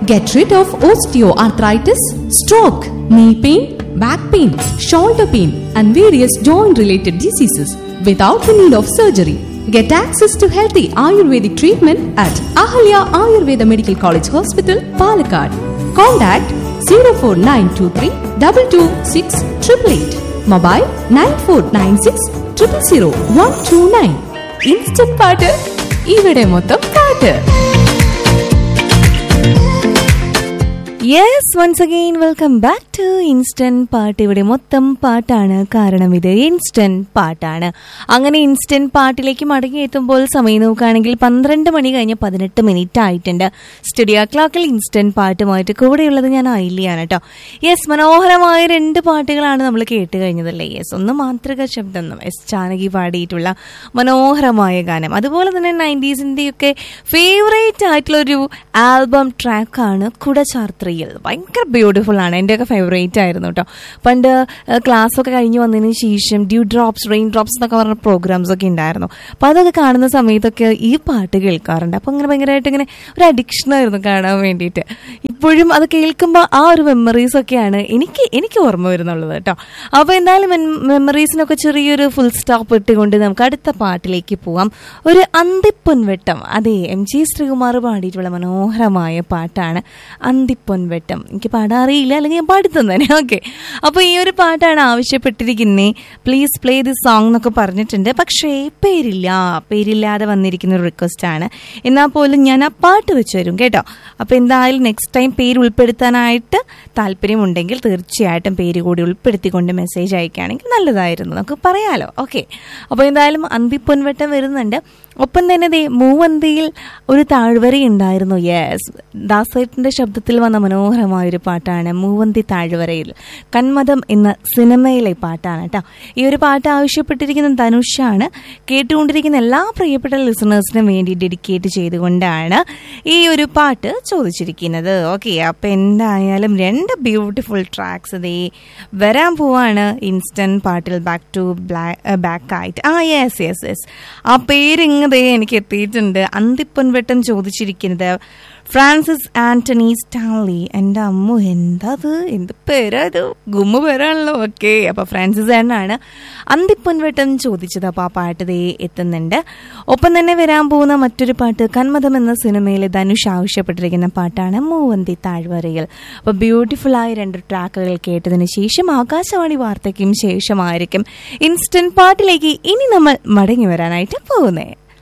Get rid of osteoarthritis, stroke, knee pain, back pain, shoulder pain, and various joint related diseases without the need of surgery. Get access to healthy Ayurvedic treatment at Ahalya Ayurveda Medical College Hospital, Palakkad. Contact 04923 226 888. Mobile 9496 000 129. Instant പാട്ട് ഇവിടെ മൊത്തം പാട്ട് yes once again welcome back to instant പാട്ട് ഇവിടെ മൊത്തം പാട്ടാണ് കാരണം ഇത് ഇൻസ്റ്റന്റ് പാട്ടാണ് അങ്ങനെ ഇൻസ്റ്റന്റ് പാട്ടിലേക്ക് മടങ്ങി എത്തുമ്പോൾ സമയം നോക്കുകയാണെങ്കിൽ പന്ത്രണ്ട് മണി കഴിഞ്ഞ് പതിനെട്ട് മിനിറ്റ് ആയിട്ടുണ്ട് സ്റ്റുഡിയോ ക്ലോക്കിൽ ഇൻസ്റ്റന്റ് പാട്ടുമായിട്ട് കൂടെയുള്ളത് ഞാൻ ആയില്ലയാണ് കേട്ടോ യെസ് മനോഹരമായ രണ്ട് പാട്ടുകളാണ് നമ്മൾ കേട്ട് കഴിഞ്ഞതല്ലേ യെസ് ഒന്ന് മാതൃക ശബ്ദം എസ് ജാനകി പാടിയിട്ടുള്ള മനോഹരമായ ഗാനം അതുപോലെ തന്നെ നയൻറ്റീസിൻ്റെയൊക്കെ ഫേവറേറ്റ് ആയിട്ടുള്ളൊരു ആൽബം ട്രാക്കാണ് കുടചാർത്രയിൽ ഭയങ്കര ബ്യൂട്ടിഫുൾ ആണ് എൻ്റെയൊക്കെ ഫേവറേറ്റ് ആയിരുന്നു കേട്ടോ പണ്ട് ക്ലാസ് ഒക്കെ കഴിഞ്ഞ് വന്നതിന് ശേഷം ഡ്യൂ ഡ്രോപ്സ് റെയിൻ ഡ്രോപ്സ് എന്നൊക്കെ പറഞ്ഞ പ്രോഗ്രാംസ് ഒക്കെ ഉണ്ടായിരുന്നു അപ്പോൾ അതൊക്കെ കാണുന്ന സമയത്തൊക്കെ ഈ പാട്ട് കേൾക്കാറുണ്ട് അപ്പോൾ അങ്ങനെ ഭയങ്കരമായിട്ട് ഇങ്ങനെ ഒരു അഡിക്ഷൻ ആയിരുന്നു കാണാൻ വേണ്ടിയിട്ട് ഇപ്പോഴും അത് കേൾക്കുമ്പോൾ ആ ഒരു മെമ്മറീസ് ഒക്കെയാണ് എനിക്ക് എനിക്ക് ഓർമ്മ വരുന്നുള്ളത് കേട്ടോ അപ്പോൾ എന്തായാലും മെമ്മറീസിനൊക്കെ ചെറിയൊരു ഫുൾ സ്റ്റോപ്പ് ഇട്ടുകൊണ്ട് നമുക്ക് അടുത്ത പാട്ടിലേക്ക് പോവാം ഒരു അന്തിപ്പൊൻവെട്ടം അതെ എം ജി ശ്രീകുമാർ പാടിയിട്ടുള്ള മനോഹരമായ പാട്ടാണ് അന്തിപ്പൊൻവെട്ടം എനിക്ക് പാടാറിയില്ല അല്ലെങ്കിൽ ഞാൻ പാടിത്തന്നു തന്നെ ഓക്കെ അപ്പോൾ ഈ ഒരു പാട്ടാണ് ആവശ്യപ്പെട്ടിരിക്കുന്നേ പ്ലീസ് പ്ലേ ദി സോങ് എന്നൊക്കെ പറഞ്ഞിട്ടുണ്ട് പക്ഷേ പേരില്ല പേരില്ലാതെ വന്നിരിക്കുന്ന ഒരു റിക്വസ്റ്റ് ആണ് എന്നാൽ പോലും ഞാൻ ആ പാട്ട് വെച്ച് തരും കേട്ടോ അപ്പോൾ എന്തായാലും നെക്സ്റ്റ് ടൈം പേര് ഉൾപ്പെടുത്താനായിട്ട് താല്പര്യമുണ്ടെങ്കിൽ തീർച്ചയായിട്ടും പേര് കൂടി ഉൾപ്പെടുത്തിക്കൊണ്ട് മെസ്സേജ് അയക്കുകയാണെങ്കിൽ നല്ലതായിരുന്നു നമുക്ക് പറയാലോ ഓക്കെ അപ്പോൾ എന്തായാലും അന്തിപ്പൊൻവട്ടം വരുന്നുണ്ട് ഒപ്പം തന്നെ ദേ മൂവന്തിയിൽ ഒരു താഴ്വര ഉണ്ടായിരുന്നു യെസ് ദാസേട്ടിന്റെ ശബ്ദത്തിൽ വന്ന മനോഹരമായ ഒരു പാട്ടാണ് മൂവന്തി താഴ്വരയിൽ കന്മതം എന്ന സിനിമയിലെ പാട്ടാണ് കേട്ടോ ഈ ഒരു പാട്ട് ആവശ്യപ്പെട്ടിരിക്കുന്ന ധനുഷാണ് കേട്ടുകൊണ്ടിരിക്കുന്ന എല്ലാ പ്രിയപ്പെട്ട ലിസണേഴ്സിനും വേണ്ടി ഡെഡിക്കേറ്റ് ചെയ്തുകൊണ്ടാണ് ഈ ഒരു പാട്ട് ചോദിച്ചിരിക്കുന്നത് ഓക്കെ അപ്പം എന്തായാലും രണ്ട് ബ്യൂട്ടിഫുൾ ട്രാക്സ് ദേ വരാൻ പോവാണ് ഇൻസ്റ്റന്റ് പാട്ടിൽ ബാക്ക് ടു ബാക്ക് ആയിട്ട് ആ യെസ് യെസ് യെസ് ആ പേരിങ്ങ് ദേ എനിക്ക് എത്തിയിട്ടുണ്ട് അന്തിപ്പൊൻവെട്ടം ചോദിച്ചിരിക്കുന്നത് ഫ്രാൻസിസ് ആന്റണി സ്റ്റാൻലി എൻ്റെ അമ്മു എന്താ അത് എന്ത് പേരാ ഇത് ഗുമ്മ പേരാണല്ലോ ഓക്കെ അപ്പോൾ ഫ്രാൻസിസ് ആനാണ് അന്തിപ്പൊൻവെട്ടം ചോദിച്ചത് അപ്പോൾ ആ പാട്ട് ദേ എത്തുന്നുണ്ട് ഒപ്പം തന്നെ വരാൻ പോകുന്ന മറ്റൊരു പാട്ട് കന്മതം എന്ന സിനിമയിലെ ധനുഷ് ആവശ്യപ്പെട്ടിരിക്കുന്ന പാട്ടാണ് മൂവന്തി താഴ്വരയിൽ അപ്പോൾ ബ്യൂട്ടിഫുൾ ആയ രണ്ട് ട്രാക്കുകൾ കേട്ടതിന് ശേഷം ആകാശവാണി വാർത്തയ്ക്കും ശേഷമായിരിക്കും ഇൻസ്റ്റന്റ് പാട്ടിലേക്ക് ഇനി നമ്മൾ മടങ്ങി വരാനായിട്ട് പോകുന്നത്